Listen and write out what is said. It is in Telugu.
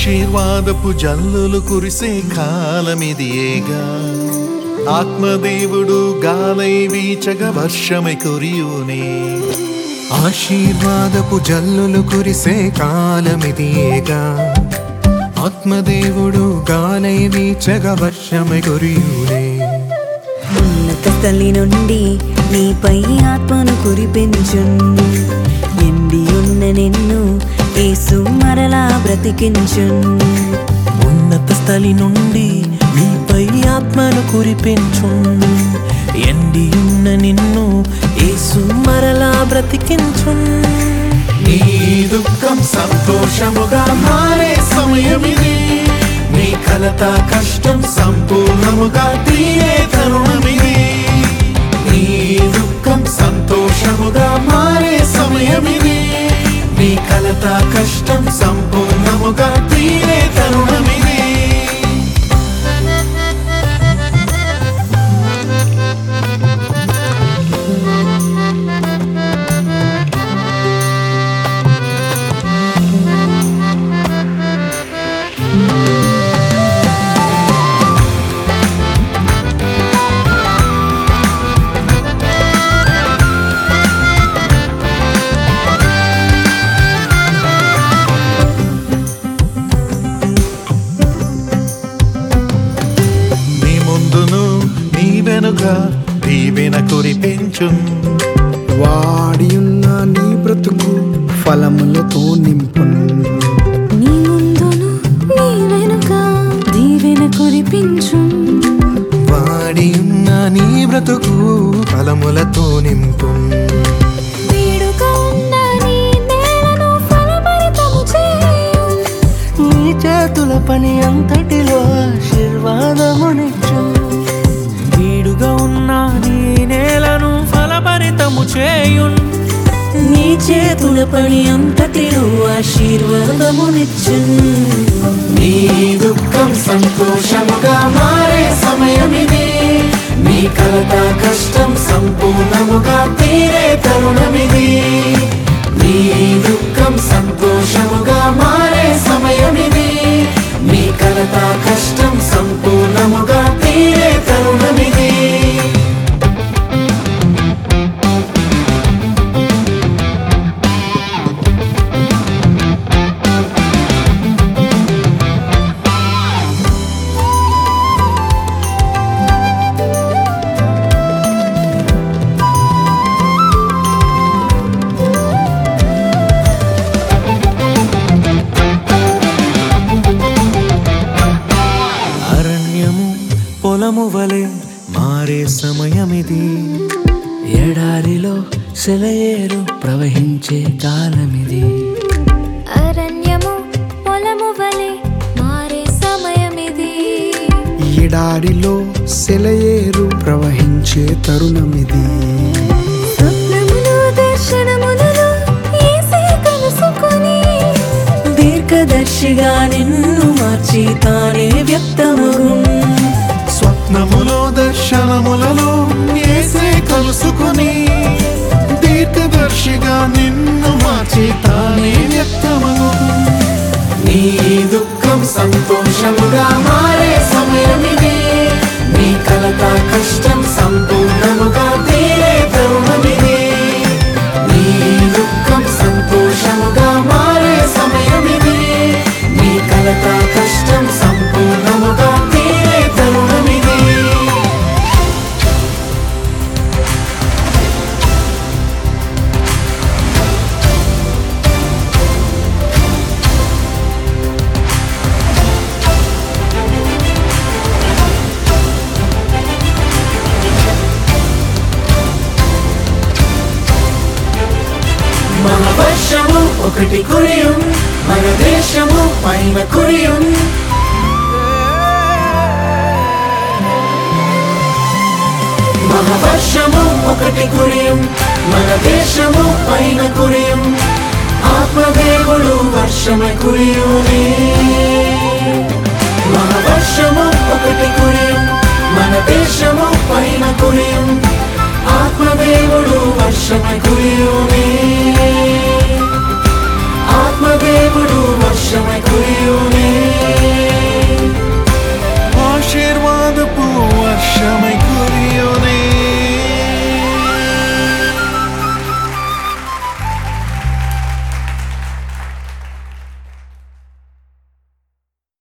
ఆశీర్వాదపు జల్లులు కురిసే కాలమిదియేగా ఆత్మదేవుడు గాలై వీచగ వర్షమై కురియునే ఆశీర్వాదపు జల్లులు కురిసే కాలమిదియేగా ఆత్మదేవుడు గాలై వీచగ వర్షమై కురియునే ఉన్నత స్థలి నుండి నీపై ఆత్మను కురిపించున్ ఎండి ఉన్న నిన్ను యేసు మరలా బ్రతికించున్ ఉన్నత స్థలి నుండి నీపై ఆత్మను కురిపించు ఎండి ఉన్న నిన్ను యేసు మరలా బ్రతికించు నీ దుఃఖం సంతోషముగా మారే సమయమిది నీ కలత కష్టం సంపూర్ణముగా తీరే తరుణమిది నీ దుఃఖం సంతోషముగా మారే సమయమిది నీ కలత కష్టం సంపూర్ణముగా తీరే తరుణమిది నీ ముందును నీ వెనుక దీవెన కురిపించు వాడియున్న నీ బ్రతుకు ఫలములతో నింపును నీ ముందును నీ వెనుక దీవెన కురిపించు వాడి ఉన్న నీ బ్రతుకు ఫలములతో నింపు వేడుక ఉన్న నీ నేలను ఫలభరితము చేయు నీ చేతుల పని అంతటిలో ఆశీర్వాదమునిచ్చు వీడుగా ఉన్న నీ నేలను ఫలభరితము చేయున్ నీ చేతుల పని అంతటిలో ఆశీర్వాదమునిచ్చు నీ దుఃఖం సంతోషముగా మారే సమయమిది నీ కలత కష్టం సంపూర్ణముగా తీరే తరుణమిది నీ దుఃఖం సంతోషముగా మారే సమయమిది నీ కలత కష్టం సంపూర్ణముగా తీరే తరుణమిది అరణ్యము పొలము వలె మారే సమయమిది ఎడారిలో సెలయేరు ప్రవహించే కాలమిది అరణ్యము పొలము వలె మారే సమయమిది ఎడారిలో సెలయేరు ప్రవహించే తరుణమిది స్వప్నములు దర్శనములలో యేసే కలుసుకొని దీర్ఘదర్శిగా నిన్ను మార్చి తానే వ్యక్తమగు స్వప్నములో దర్శనములలో ఏసే కలుసుకుని దీర్ఘదర్శిగా నిన్ను మార్చి తానే వ్యక్తమగు నీ దుఃఖం సంతోషముగా మారే సమయమిది నీ కలత కష్టం సంపూర్ణముగా తీరే తరుణమిది నీ దుఃఖం సంతోషముగా మారే సమయమిది నీ కలత కష్టం సంపూర్ణముగా తీరే తరుణమిది మన వర్షము ఒకటి కురియుం మన దేశము పైన కురియుం మన వర్షము ఒకటి కురియుం మన దేశము పైన కురియుం ఆత్మదేవుడు వర్షమై కురియునే మన వర్షము ఒకటి కురియుం మన దేశము పైన కురియుం ఆత్మదేవుడు వర్షమై కురియునే